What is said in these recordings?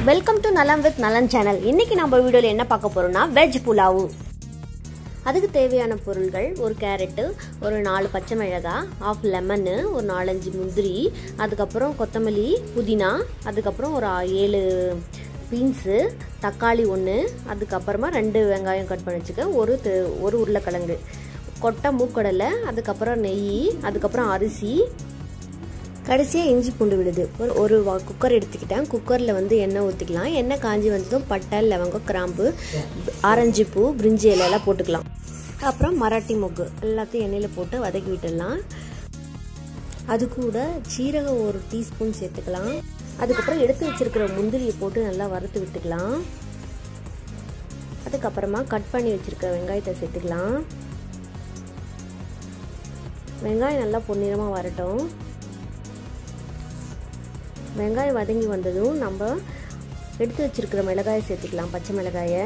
welcome to Nalam with Nalan channel இன்னைக்கு நம்ம வீடியோவில் என்ன பார்க்க போறோம்னா வெஜ் புலாவு அதுக்கு தேவையான பொருள்கள் ஒரு கேரட்டு ஒரு நாலு பச்சை மிளகாய் ஆஃப் லெமனு ஒரு நாலஞ்சு முந்திரி அதுக்கப்புறம் கொத்தமல்லி புதினா அதுக்கப்புறம் ஒரு ஆ- ஏழு பீன்ஸு தக்காளி ஒன்று அதுக்கப்புறமா ரெண்டு வெங்காயம் கட் பண்ணி வச்சுக்க ஒரு தெ- ஒரு உருளைக்கிழங்கு கொட்டை மூக்கடலை அதுக்கப்புறம் நெய் அதுக்கப்புறம் அரிசி கடைசியாக இஞ்சி பூண்டு விடுது ஒரு ஒரு வா- குக்கர் எடுத்துக்கிட்டேன் குக்கரில் வந்து எண்ணெய் ஊற்றிக்கலாம் எண்ணெய் காஞ்சி வந்ததும் பட்டை லவங்கம் கிராம்பு ஆரஞ்சு பூ பிரிஞ்சி இலையெல்லாம் போட்டுக்கலாம் அப்புறம் மராட்டி மொக்கு எல்லாத்தையும் எண்ணெயில் போட்டு வதக்கி விட்டுடலாம் அது கூட சீரகம் ஒரு டீஸ்பூன் சேர்த்துக்கலாம் அதுக்கப்புறம் எடுத்து வச்சிருக்கிற முந்திரியை போட்டு நல்லா வறுத்து விட்டுக்கலாம் அதுக்கப்புறமா கட் பண்ணி வச்சிருக்கிற வெங்காயத்தை சேர்த்துக்கலாம் வெங்காயம் நல்லா பொன்னிறமாக வரட்டும் வெங்காயம் வதங்கி வந்ததும் நம்ம எடுத்து வச்சிருக்கிற மிளகாயை சேர்த்துக்கலாம் பச்சை மிளகாயை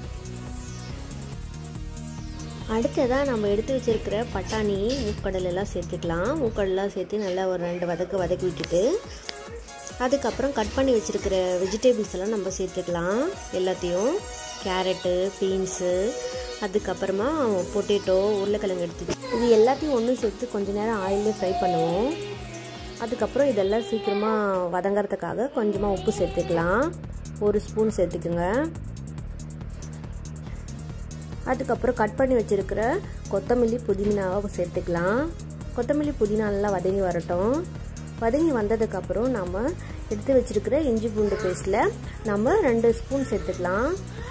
அடுத்ததாக நம்ம எடுத்து வச்சிருக்கிற பட்டாணி மூக்கடல் எல்லாம் சேர்த்துக்கலாம் மூக்கடலாம் சேர்த்து நல்லா ஒரு ரெண்டு வதக்கு வதக்கி விட்டுட்டு அதுக்கப்புறம் கட் பண்ணி வச்சிருக்கிற வெஜிடபிள்ஸ் எல்லாம் நம்ம சேர்த்துக்கலாம் எல்லாத்தையும் கேரட்டு பீன்ஸு அதுக்கப்புறமா பொட்டேட்டோ உருளைக்கிழங்கு எடுத்து இது எல்லாத்தையும் ஒன்று சேர்த்து கொஞ்ச நேரம் ஆயிலே ஃப்ரை பண்ணுவோம் அதுக்கப்புறம் இதெல்லாம் சீக்கிரமாக வதங்கறதுக்காக கொஞ்சமாக உப்பு சேர்த்துக்கலாம் ஒரு ஸ்பூன் சேர்த்துக்குங்க அதுக்கப்புறம் கட் பண்ணி வச்சுருக்கிற கொத்தமல்லி புதினாவை சேர்த்துக்கலாம் கொத்தமல்லி புதினா நல்லா வதங்கி வரட்டும் வதங்கி வந்ததுக்கப்புறம் நம்ம எடுத்து வச்சுருக்கிற இஞ்சி பூண்டு பேஸ்ட்டில் நம்ம ரெண்டு ஸ்பூன் சேர்த்துக்கலாம்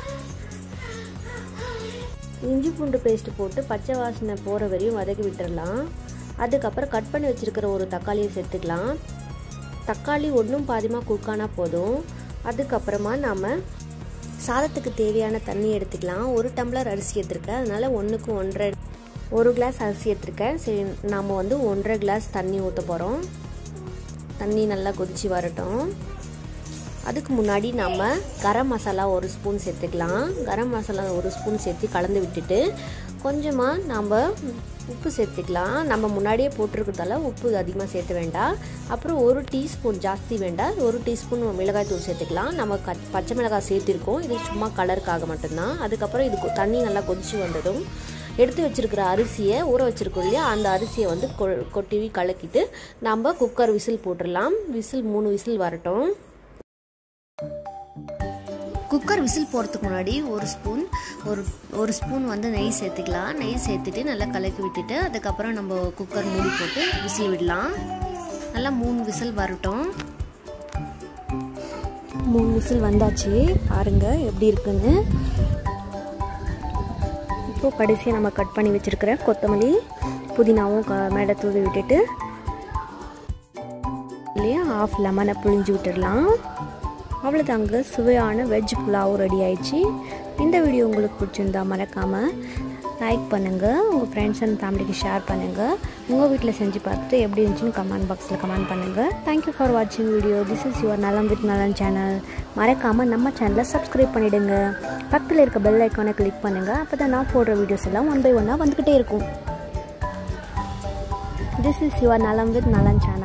இஞ்சி பூண்டு பேஸ்ட் போட்டு பச்சை வாசனை போகிற வரையும் வதக்கி விட்டுடலாம் அதுக்கப்புறம் கட் பண்ணி வச்சுருக்கிற ஒரு தக்காளியை சேர்த்துக்கலாம் தக்காளி ஒன்றும் பாதிமாக குக்கானா போதும் அதுக்கப்புறமா நாம் சாதத்துக்கு தேவையான தண்ணி எடுத்துக்கலாம் ஒரு டம்ளர் அரிசி எடுத்துருக்கேன் அதனால் ஒன்றுக்கு ஒன்றரை ஒரு கிளாஸ் அரிசி எடுத்துருக்கேன் சரி நாம் வந்து ஒன்றரை கிளாஸ் தண்ணி ஊற்ற போகிறோம் தண்ணி நல்லா கொதிச்சு வரட்டும் அதுக்கு முன்னாடி நம்ம கரம் மசாலா ஒரு ஸ்பூன் சேர்த்துக்கலாம் கரம் மசாலா ஒரு ஸ்பூன் சேர்த்து கலந்து விட்டுட்டு கொஞ்சமாக நம்ம உப்பு சேர்த்துக்கலாம் நம்ம முன்னாடியே போட்டிருக்கிறதால உப்பு அதிகமாக சேர்த்து வேண்டாம் அப்புறம் ஒரு டீஸ்பூன் ஜாஸ்தி வேண்டாம் ஒரு டீஸ்பூன் மிளகாய் தூள் சேர்த்துக்கலாம் நம்ம க பச்சை மிளகாய் சேர்த்திருக்கோம் இது சும்மா கலருக்காக மட்டும்தான் அதுக்கப்புறம் இது கொ- தண்ணி நல்லா கொதிச்சு வந்ததும் எடுத்து வச்சிருக்கிற அரிசியை ஊற வச்சிருக்கோம் இல்லையா அந்த அரிசியை வந்து கொ- கொட்டி கலக்கிட்டு நம்ம குக்கர் விசில் போட்டுடலாம் விசில் மூணு விசில் வரட்டும் குக்கர் விசில் போகிறதுக்கு முன்னாடி ஒரு ஸ்பூன் ஒரு ஒரு ஸ்பூன் வந்து நெய் சேர்த்துக்கலாம் நெய் சேர்த்துட்டு நல்லா கலக்கி விட்டுட்டு அதுக்கப்புறம் நம்ம குக்கர் மூடி போட்டு விசில் விடலாம் நல்லா மூணு விசில் வரட்டும் மூணு விசில் வந்தாச்சு பாருங்க எப்படி இருக்குன்னு இப்போ கடைசியாக நம்ம கட் பண்ணி வச்சிருக்கிற கொத்தமல்லி புதினாவும் க மேடை தூவி விட்டுட்டு இல்லையா ஆஃப் லெமனை புழிஞ்சு விட்டுடலாம் அவ்வளோதாங்க சுவையான வெஜ் புலாவும் ரெடி ஆயிடுச்சு இந்த வீடியோ உங்களுக்கு பிடிச்சிருந்தா மறக்காமல் லைக் பண்ணுங்கள் உங்கள் ஃப்ரெண்ட்ஸ் அண்ட் ஃபேமிலிக்கு ஷேர் பண்ணுங்கள் உங்கள் வீட்டில் செஞ்சு பார்த்துட்டு எப்படி இருந்துச்சுன்னு கமெண்ட் பாக்ஸில் கமெண்ட் பண்ணுங்கள் தேங்க்யூ ஃபார் வாட்சிங் video this is your Nalam with Nalan channel மறக்காமல் நம்ம சேனலை சப்ஸ்கிரைப் பண்ணிவிடுங்க பக்கத்தில் இருக்க பெல் ஐக்கானை கிளிக் பண்ணுங்கள் அப்போ தான் நான் போடுற வீடியோஸ் எல்லாம் ஒன் பை ஒன்னாக வந்துக்கிட்டே இருக்கும் this is your Nalam with Nalan channel